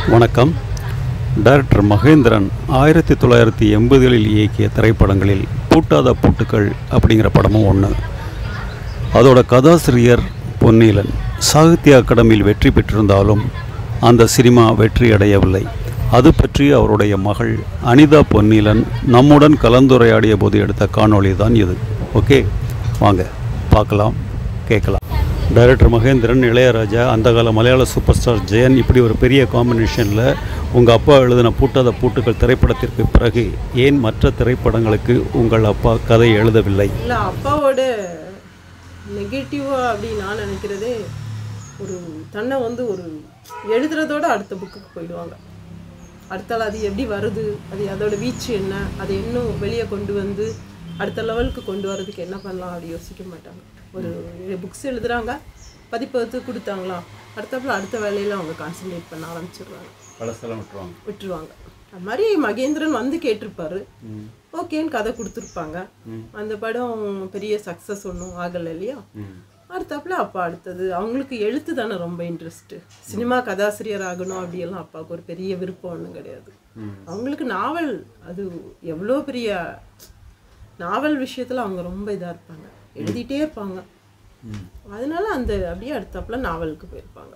வணக்கம் டைரக்டர் மகேந்திரன் ஆயிரத்தி தொள்ளாயிரத்தி எண்பதுகளில் இயக்கிய திரைப்படங்களில் பூட்டாத பூட்டுக்கள் அப்படிங்கிற படமும் ஒன்று அதோட கதாசிரியர் பொன்னீலன் சாகித்ய அகாடமியில் வெற்றி பெற்றிருந்தாலும் அந்த சினிமா வெற்றி அடையவில்லை அது பற்றி அவருடைய மகள் அனிதா பொன்னீலன் நம்முடன் கலந்துரையாடிய போது எடுத்த காணொளி தான் இது ஓகே வாங்க பார்க்கலாம் கேட்கலாம் டைரக்டர் மகேந்திரன் இளையராஜா அந்த கால மலையாள சூப்பர் ஸ்டார் ஜெயன் இப்படி ஒரு பெரிய காம்பினேஷனில் உங்கள் அப்பா எழுதின பூட்டாத பூட்டுக்கள் திரைப்படத்திற்கு பிறகு ஏன் மற்ற திரைப்படங்களுக்கு உங்கள் அப்பா கதை எழுதவில்லை இல்லை அப்பாவோட நெகட்டிவாக அப்படி நான் நினைக்கிறதே ஒரு தன்னை வந்து ஒரு எழுதுறதோட அடுத்த புக்குக்கு போயிடுவாங்க அடுத்தால அது எப்படி வருது அது அதோட வீச்சு என்ன அதை இன்னும் வெளியே கொண்டு வந்து அடுத்த லெவலுக்கு கொண்டு வரதுக்கு என்ன பண்ணலாம் அப்படி யோசிக்க மாட்டாங்க ஒரு புக்ஸ் எழுதுறாங்க பதிப்பகத்து கொடுத்தாங்களா அடுத்தப்பல அடுத்த வேலையில் அவங்க கான்சன்ட்ரேட் பண்ண ஆரம்பிச்சிடுறாங்க பழசெல்லாம் விட்டுருவாங்க விட்டுருவாங்க அது மாதிரி மகேந்திரன் வந்து கேட்டிருப்பாரு ஓகேன்னு கதை கொடுத்துருப்பாங்க அந்த படம் பெரிய சக்ஸஸ் ஒன்றும் ஆகலை இல்லையா அடுத்தாப்புல அப்பா அடுத்தது அவங்களுக்கு எழுத்து தானே ரொம்ப இன்ட்ரெஸ்ட் சினிமா கதாசிரியர் ஆகணும் அப்படியெல்லாம் அப்பாவுக்கு ஒரு பெரிய விருப்பம் ஒன்றும் கிடையாது அவங்களுக்கு நாவல் அது எவ்வளோ பெரிய நாவல் விஷயத்துல அவங்க ரொம்ப இதாக இருப்பாங்க எழுதிட்டே இருப்பாங்க அதனால அந்த அப்படியே அடுத்தாப்புல நாவலுக்கு போயிருப்பாங்க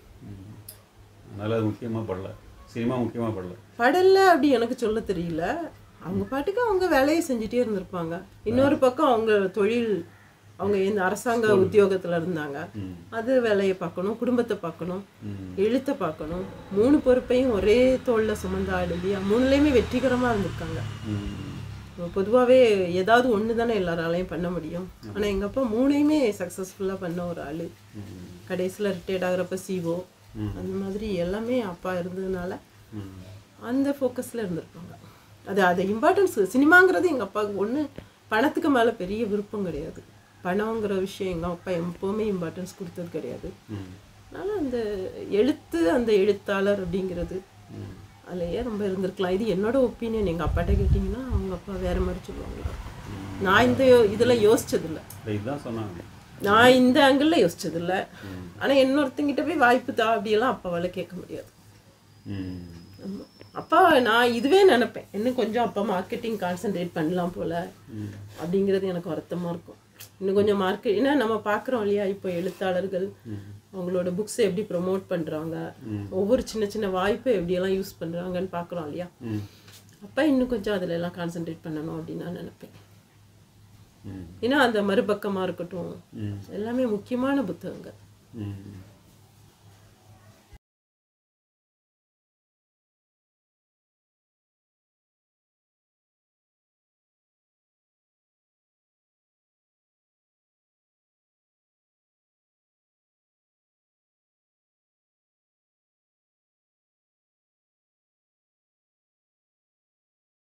அதனால் அது முக்கியமாக படல சினிமா முக்கியமாக படல படல்ல அப்படி எனக்கு சொல்ல தெரியல அவங்க பாட்டுக்கு அவங்க வேலையை செஞ்சுட்டே இருந்திருப்பாங்க இன்னொரு பக்கம் அவங்க தொழில் அவங்க இந்த அரசாங்க உத்தியோகத்துல இருந்தாங்க அது வேலையை பார்க்கணும் குடும்பத்தை பார்க்கணும் எழுத்தை பார்க்கணும் மூணு பொறுப்பையும் ஒரே தோல்ல சுமந்த ஆள் இல்லையா மூணுலேயுமே வெற்றிகரமா இருந்திருக்காங்க பொதுவாகவே ஏதாவது ஒன்று தானே எல்லாராலையும் பண்ண முடியும் ஆனா எங்க அப்பா மூணையுமே சக்ஸஸ்ஃபுல்லாக பண்ண ஒரு ஆளு கடைசியில் ரிட்டையர்ட் ஆகுறப்ப சிஓ அந்த மாதிரி எல்லாமே அப்பா இருந்ததுனால அந்த ஃபோக்கஸில் இருந்திருப்பாங்க அது அது இம்பார்ட்டன்ஸ் சினிமாங்கிறது எங்கள் அப்பாவுக்கு ஒன்று பணத்துக்கு மேலே பெரிய விருப்பம் கிடையாது பணங்கிற விஷயம் எங்கள் அப்பா எப்போவுமே இம்பார்ட்டன்ஸ் கொடுத்தது கிடையாது அதனால அந்த எழுத்து அந்த எழுத்தாளர் அப்படிங்கிறது அதுலயே ரொம்ப இருந்திருக்கலாம் இது என்னோட ஒப்பீனியன் எங்கள் அப்பாட்ட கேட்டிங்கன்னா அவங்க அப்பா வேற மாதிரி சொல்லுவாங்க நான் இந்த இதில் யோசிச்சதில்லை இதுதான் சொன்னாங்க நான் இந்த ஆங்கிளில் யோசிச்சதில்லை ஆனால் இன்னொருத்தங்கிட்ட போய் வாய்ப்பு தா அப்படியெல்லாம் அப்பாவால் கேட்க முடியாது ஆமா. அப்பா நான் இதுவே நினைப்பேன் இன்னும் கொஞ்சம் அப்பா மார்க்கெட்டிங் கான்சென்ட்ரேட் பண்ணலாம் போல அப்படிங்கிறது எனக்கு வருத்தமா இருக்கும் இன்னும் கொஞ்சம் மார்க்கெட் ஏன்னா நம்ம பார்க்குறோம் இல்லையா இப்போ எழுத்தாளர்கள் அவங்களோட புக்ஸை எப்படி ப்ரொமோட் பண்றாங்க ஒவ்வொரு சின்ன சின்ன வாய்ப்பை எப்படியெல்லாம் யூஸ் பண்றாங்கன்னு பார்க்குறோம் இல்லையா அப்பா இன்னும் கொஞ்சம் அதுல எல்லாம் கான்சென்ட்ரேட் பண்ணணும் அப்படின்னு நான் நினைப்பேன் ஏன்னா அந்த மறுபக்கமா இருக்கட்டும் எல்லாமே முக்கியமான புத்தகங்கள்